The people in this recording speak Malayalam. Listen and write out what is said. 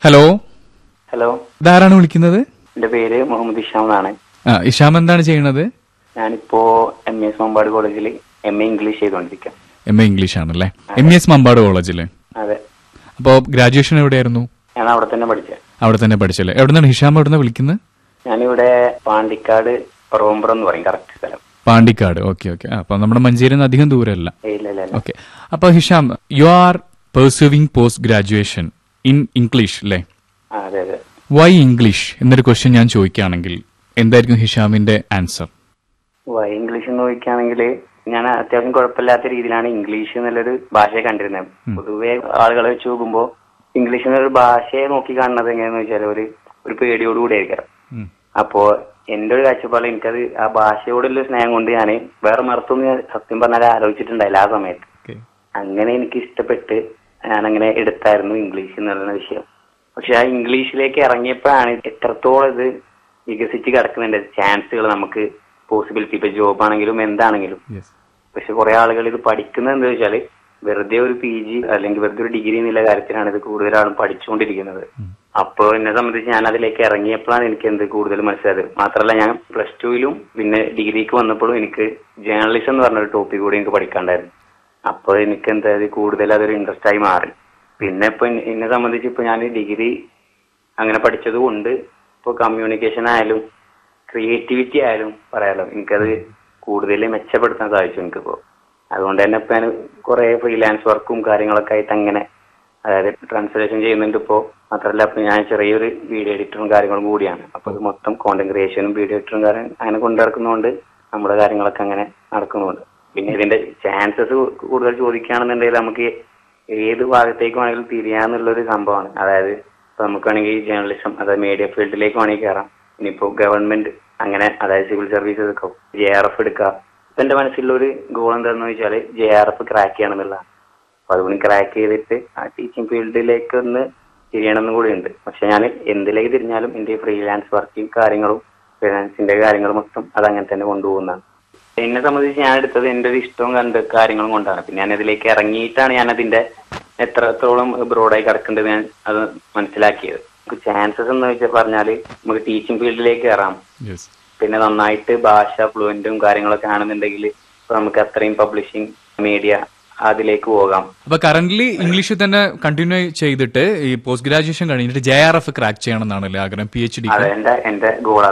ഹലോ ഹലോ ഇതാരാണ് വിളിക്കുന്നത് എന്റെ പേര് മുഹമ്മദ് ഇഷാം എന്നാണ് ആ ഇഷാം എന്താണ് ചെയ്യണത് ഞാനിപ്പോ എം എസ് മമ്പാട് കോളേജിൽ എം എ ഇംഗ്ലീഷ് ചെയ്തുകൊണ്ടിരിക്കാം എം എ ഇംഗ്ലീഷ് ആണല്ലേ എം എസ് മമ്പാട് കോളേജില് അതെ അപ്പോൾ ഗ്രാജുവേഷൻ എവിടെയായിരുന്നു ഞാൻ അവിടെ തന്നെ പഠിച്ചത് അവിടെ തന്നെ പഠിച്ചല്ലേ എവിടെ നിന്നാണ് ഹിഷാം എവിടെ നിന്ന് വിളിക്കുന്നത് ഞാനിവിടെ പാണ്ടിക്കാട് റോംബ്രം എന്ന് പറയും കറക്റ്റ് സ്ഥലം പാണ്ടിക്കാട് ഓക്കെ ഓക്കെ അപ്പൊ നമ്മുടെ മഞ്ചേരിയിൽ നിന്ന് അധികം ദൂരമല്ല ഏയ് ഇല്ല ഇല്ല ഇല്ല ഓക്കെ അപ്പൊ Hisham you are perceiving post graduation in English അല്ലേ ആ, അതെ അതെ വൈ ഇംഗ്ലീഷ് എന്നൊരു ക്വസ്റ്റ്യൻ ഞാൻ ചോദിക്കുകയാണെങ്കിൽ എന്തായിരിക്കും ഹിഷാമിന്റെ ആൻസർ വൈ ഇംഗ്ലീഷ് എന്ന് ചോദിക്കുകയാണെങ്കിൽ ഞാൻ അത്യാവശ്യം കുഴപ്പമില്ലാത്ത രീതിയിലാണ് ഇംഗ്ലീഷ് എന്നുള്ളൊരു ഭാഷയെ കണ്ടിരുന്നത് പൊതുവെ ആളുകളെ വെച്ച് നോക്കുമ്പോൾ ഇംഗ്ലീഷ് എന്നൊരു ഭാഷയെ നോക്കി കാണുന്നത് എങ്ങനെയാന്ന് വെച്ചാൽ ഒരു ഒരു പേടിയോടുകൂടി ആയിരിക്കാം അപ്പോ എന്റെ ഒരു കാഴ്ചപ്പാടിൽ എനിക്കത് ആ ഭാഷയോടുള്ള സ്നേഹം കൊണ്ട് ഞാൻ വേറെ മറുത്തൊന്നും ഞാൻ സത്യം പറഞ്ഞാൽ ആലോചിച്ചിട്ടുണ്ടായില്ല ആ സമയത്ത് അങ്ങനെ എനിക്ക് ഇഷ്ടപ്പെട്ട് ഞാൻ അങ്ങനെ എടുത്തായിരുന്നു ഇംഗ്ലീഷ് എന്നുള്ള വിഷയം പക്ഷെ ആ ഇംഗ്ലീഷിലേക്ക് ഇറങ്ങിയപ്പോഴാണ് എത്രത്തോളം ഇത് വികസിച്ച് കിടക്കുന്നുണ്ട് ചാൻസുകൾ നമുക്ക് പോസിബിലിറ്റി ഇപ്പൊ ജോബ് ആണെങ്കിലും എന്താണെങ്കിലും പക്ഷെ കുറെ ആളുകൾ ഇത് പഠിക്കുന്നത് എന്താ വെച്ചാല് വെറുതെ ഒരു പി ജി അല്ലെങ്കിൽ വെറുതെ ഒരു ഡിഗ്രി എന്നുള്ള കാര്യത്തിലാണ് ഇത് കൂടുതൽ ആളും പഠിച്ചുകൊണ്ടിരിക്കുന്നത് അപ്പോൾ എന്നെ സംബന്ധിച്ച് ഞാൻ അതിലേക്ക് ഇറങ്ങിയപ്പോഴാണ് എനിക്ക് എന്ത് കൂടുതൽ മനസ്സിലായത് മാത്രമല്ല ഞാൻ പ്ലസ് ടുവിലും പിന്നെ ഡിഗ്രിക്ക് വന്നപ്പോഴും എനിക്ക് ജേർണലിസം എന്ന് പറഞ്ഞൊരു ടോപ്പിക് കൂടി എനിക്ക് പഠിക്കാണ്ടായിരുന്നു അപ്പോൾ എനിക്ക് എന്തായത് കൂടുതൽ അതൊരു ഇൻട്രസ്റ്റ് ആയി മാറി പിന്നെ ഇപ്പൊ എന്നെ- എന്നെ സംബന്ധിച്ച് ഇപ്പൊ ഞാൻ ഡിഗ്രി അങ്ങനെ പഠിച്ചത് കൊണ്ട് ഇപ്പൊ കമ്മ്യൂണിക്കേഷൻ ആയാലും ക്രിയേറ്റിവിറ്റി ആയാലും പറയാലോ എനിക്കത് കൂടുതൽ മെച്ചപ്പെടുത്താൻ സാധിച്ചു എനിക്കിപ്പോ അതുകൊണ്ട് തന്നെ ഇപ്പൊ ഞാൻ കുറെ ഫ്രീലാൻസ് വർക്കും കാര്യങ്ങളൊക്കെ ആയിട്ട് അങ്ങനെ അതായത് ട്രാൻസ്ലേഷൻ ചെയ്യുന്നുണ്ട് ഇപ്പോ മാത്രമല്ല ഇപ്പൊ ഞാൻ ചെറിയൊരു വീഡിയോ എഡിറ്ററും കാര്യങ്ങളും കൂടിയാണ് അപ്പൊ ഇത് മൊത്തം കോണ്ടന്റ് ക്രിയേഷനും വീഡിയോ എഡിറ്ററും കാര്യം അങ്ങനെ കൊണ്ടു നടക്കുന്നതുകൊണ്ട് നമ്മുടെ കാര്യങ്ങളൊക്കെ അങ്ങനെ നടക്കുന്നുണ്ട് പിന്നെ ഇതിന്റെ ചാൻസസ് കൂടുതൽ ചോദിക്കുകയാണെന്നുണ്ടെങ്കിൽ നമുക്ക് ഏത് ഭാഗത്തേക്ക് വേണമെങ്കിലും തിരിയാന്നുള്ളൊരു സംഭവമാണ് അതായത് ഇപ്പൊ നമുക്ക് വേണമെങ്കിൽ ജേർണലിസം അതായത് മീഡിയ ഫീൽഡിലേക്ക് വേണമെങ്കിൽ കയറാം ഇനിയിപ്പോ ഗവൺമെന്റ് അങ്ങനെ അതായത് സിവിൽ സർവീസസ് ഒക്കെ ജെ ആർ എഫ് എടുക്കാം ഇപ്പൊ എന്റെ മനസ്സിലുള്ള ഒരു ഗോൾ എന്താണെന്ന് വെച്ചാൽ ജെ ആർ എഫ് ക്രാക്ക് ചെയ്യണമെന്നുള്ളതാണ് അപ്പൊ അതുകൊണ്ട് ക്രാക്ക് ചെയ്തിട്ട് ആ ടീച്ചിങ് ഫീൽഡിലേക്ക് ഒന്ന് തിരിയണമെന്നും കൂടി ഉണ്ട് പക്ഷെ ഞാൻ എന്തിലേക്ക് തിരിഞ്ഞാലും എന്റെ ഫ്രീലാൻസ് വർക്കിംഗ് കാര്യങ്ങളും ഫ്രീലാൻസിന്റെ കാര്യങ്ങളും മൊത്തം അത് അങ്ങനെ തന്നെ കൊണ്ടുപോകുന്നതാണ് എന്നെ സംബന്ധിച്ച് ഞാൻ എടുത്തത് എന്റെ ഒരു ഇഷ്ടവും കണ്ട് കാര്യങ്ങളും കൊണ്ടാണ് പിന്നെ ഞാൻ ഇതിലേക്ക് ഇറങ്ങിയിട്ടാണ് ഞാൻ അതിന്റെ എത്രത്തോളം ബ്രോഡായി കിടക്കേണ്ടത് ഞാൻ അത് മനസ്സിലാക്കിയത് നമുക്ക് ചാൻസസ് എന്ന് വെച്ചാൽ പറഞ്ഞാല് നമുക്ക് ടീച്ചിങ് ഫീൽഡിലേക്ക് കയറാം യെസ് പിന്നെ നന്നായിട്ട് ഭാഷ ഫ്ലുവന്റും കാര്യങ്ങളൊക്കെ ആണെന്നുണ്ടെങ്കിൽ ഇപ്പൊ നമുക്ക് അത്രയും പബ്ലിഷിംഗ് മീഡിയ അതിലേക്ക് പോകാം അപ്പൊ കറന്റ്ലി ഇംഗ്ലീഷിൽ തന്നെ കണ്ടിന്യൂ ചെയ്തിട്ട് ഈ പോസ്റ്റ് ഗ്രാജുവേഷൻ കഴിഞ്ഞിട്ട് ജെ ആർ എഫ് ക്രാക്ക് ചെയ്യണം എന്നാണല്ലേ ആഗ്രഹം പി എച്ച് ഡി അത് എന്റെ എന്റെ ഗോൾ